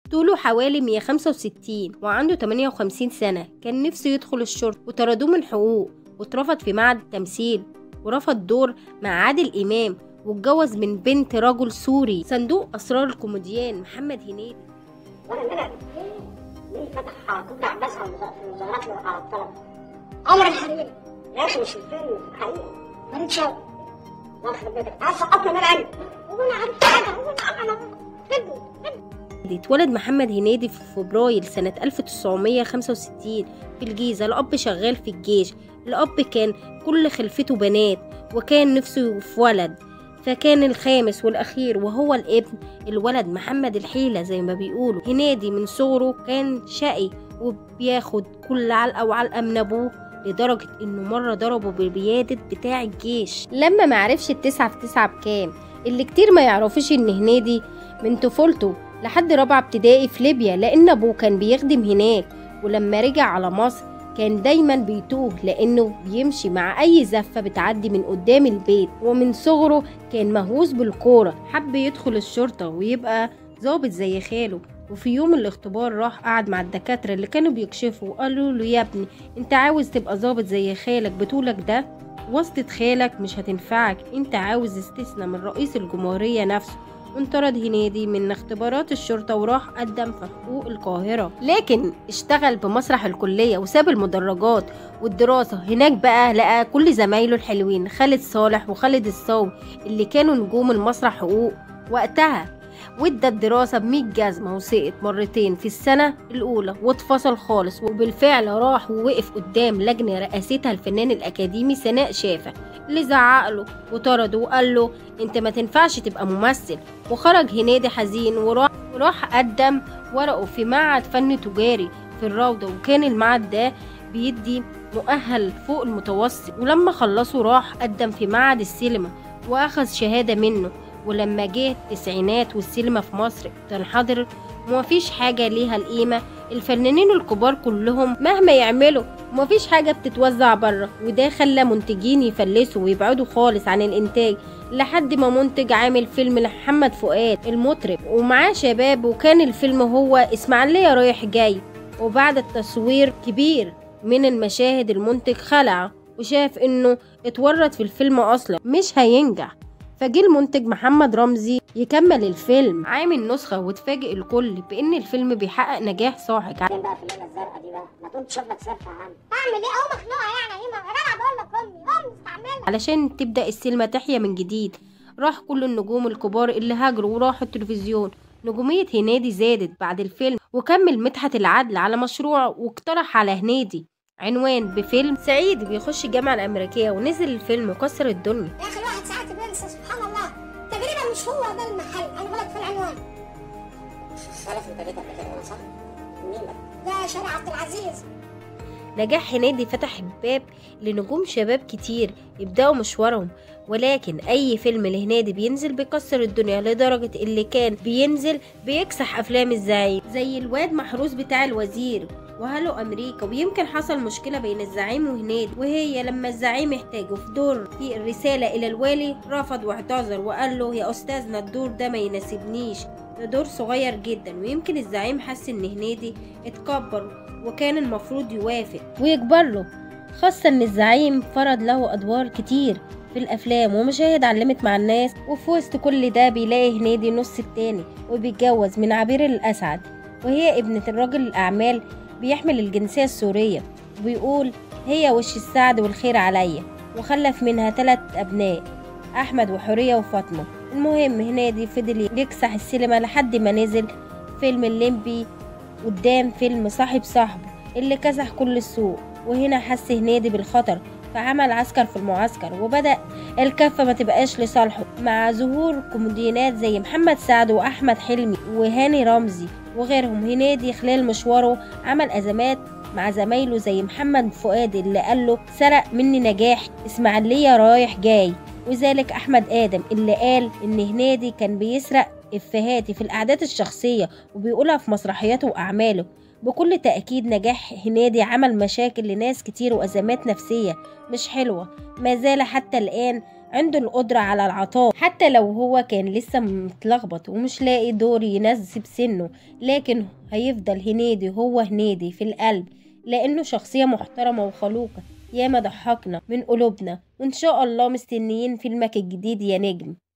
طوله حوالي 165 وعنده 58 سنة كان نفسه يدخل الشرطة وطردوه من حقوق واترفض في معهد التمثيل ورفض دور مع عادل إمام واتجوز من بنت رجل سوري صندوق أسرار الكوميديان محمد هنيدي وانا منع مين فتح ضد عباس على المظاهرات على الطلبه عمر الحريري يا اخي مش الفيلم حقيقي فريد شوقي الله يخرب بيتك عايز سقطني من عيني وانا عارف حاجه وانا انا ابني اتولد محمد هنيدي في فبراير سنة 1965 في الجيزة الأب شغال في الجيش الأب كان كل خلفته بنات وكان نفسه في ولد فكان الخامس والأخير وهو الابن الولد محمد الحيلة زي ما بيقولوا هنيدي من صغره كان شقي وبياخد كل علقة وعلقة من أبوه لدرجة إنه مرة ضربه بالبيادة بتاع الجيش لما معرفش التسعة في تسعة بكام اللي كتير ما يعرفوش إن هنيدي من طفولته لحد رابعة ابتدائي في ليبيا لأن أبوه كان بيخدم هناك ولما رجع على مصر كان دايما بيتوه لأنه بيمشي مع أي زفة بتعدي من قدام البيت ومن صغره كان مهووس بالكورة حب يدخل الشرطة ويبقى ظابط زي خاله وفي يوم الاختبار راح قعد مع الدكاترة اللي كانوا بيكشفوا وقالوا له يا ابني انت عاوز تبقى ظابط زي خالك بطولك ده واسطة خالك مش هتنفعك انت عاوز استثناء من رئيس الجمهورية نفسه وانطرد هنيدي من اختبارات الشرطة وراح قدم في حقوق القاهرة لكن اشتغل بمسرح الكلية وساب المدرجات والدراسة هناك بقى لقى كل زمايله الحلوين خالد صالح وخالد الصاوي اللي كانوا نجوم المسرح حقوق وقتها وادى الدراسة بمية جزمة وسقط مرتين في السنة الأولى واتفصل خالص وبالفعل راح ووقف قدام لجنة رئاستها الفنان الأكاديمي سناء شافع اللي زعقله وطرده وقال له انت ما تنفعش تبقى ممثل وخرج هنيدي حزين وراح وراح قدم ورقه في معهد فن تجاري في الروضة وكان المعهد ده بيدي مؤهل فوق المتوسط ولما خلصه راح قدم في معهد السينما واخذ شهادة منه ولما جه التسعينات والسينما في مصر تنحدر ومفيش حاجة ليها القيمة الفنانين الكبار كلهم مهما يعملوا ومفيش حاجة بتتوزع بره وده خلى منتجين يفلسوا ويبعدوا خالص عن الإنتاج لحد ما منتج عامل فيلم لمحمد فؤاد المطرب ومعاه شباب وكان الفيلم هو إسماعيلية رايح جاي وبعد التصوير كبير من المشاهد المنتج خلع وشاف انه اتورط في الفيلم اصلا مش هينجح فجه المنتج محمد رمزي يكمل الفيلم عامل نسخة وتفاجئ الكل بإن الفيلم بيحقق نجاح ساحق بعدين بقى في الليله الزرقاء دي بقى ما تقوم تشوف لك سفه يا عم اعمل ايه اهو مخنوقه يعني ايه ما انا بقول لك امي امي استعملها علشان تبدأ السينما تحيا من جديد راح كل النجوم الكبار اللي هاجروا وراحوا التلفزيون نجومية هنيدي زادت بعد الفيلم وكمل مدحت العدل على مشروع واقترح على هنيدي عنوان بفيلم سعيد بيخش الجامعة الأمريكية ونزل الفيلم كسر الدنيا يا اخي الواحد ساعات بينسى سبحان الله تقريبا مش هو ده المحل انا غلط في العنوان عارف انت جيت قبل كده صح؟ مين ده؟ ده شارع عبد العزيز نجاح هنيدي فتح الباب لنجوم شباب كتير يبدأوا مشوارهم ولكن أي فيلم لهنيدي بينزل بيكسر الدنيا لدرجة اللي كان بينزل بيكسح أفلام الزعيم زي الواد محروس بتاع الوزير وهلو أمريكا ويمكن حصل مشكلة بين الزعيم وهنيدي وهي لما الزعيم احتاجه في دور في الرسالة إلى الوالي رفض واعتذر وقال له يا أستاذنا الدور ده ما يناسبنيش ده دور صغير جدا ويمكن الزعيم حس إن هنيدي اتكبر وكان المفروض يوافق ويكبر له خاصة إن الزعيم فرض له أدوار كتير في الأفلام ومشاهد علمت مع الناس وفي وسط كل ده بيلاقي هنيدي نص التاني وبيتجوز من عبير الأسعد وهي ابنة الراجل الأعمال بيحمل الجنسية السورية وبيقول هي وش السعد والخير عليا وخلف منها ثلاث أبناء أحمد وحورية وفاطمة المهم هنيدي فضل يكسح السينما لحد ما نزل فيلم الليمبي قدام فيلم صاحب صاحبه اللي كسح كل السوق وهنا حس هنيدي بالخطر فعمل عسكر في المعسكر وبدأ الكفة ما تبقاش لصالحه مع ظهور كوميديانات زي محمد سعد وأحمد حلمي وهاني رمزي وغيرهم هنيدي خلال مشواره عمل أزمات مع زمايله زي محمد فؤاد اللي قال له سرق مني نجاح إسماعيلية رايح جاي وذلك أحمد آدم اللي قال إن هنيدي كان بيسرق إفهاتي في الأعداد الشخصية وبيقولها في مسرحياته وأعماله بكل تأكيد نجاح هنيدي عمل مشاكل لناس كتير وأزمات نفسية مش حلوة ما زال حتى الآن عنده القدرة على العطاء حتى لو هو كان لسه متلخبط ومش لاقي دور يناسب سنه لكن هيفضل هنيدي هو هنيدي في القلب لأنه شخصية محترمة وخلوقة ياما ضحكنا من قلوبنا وإن شاء الله مستنيين فيلمك الجديد يا نجم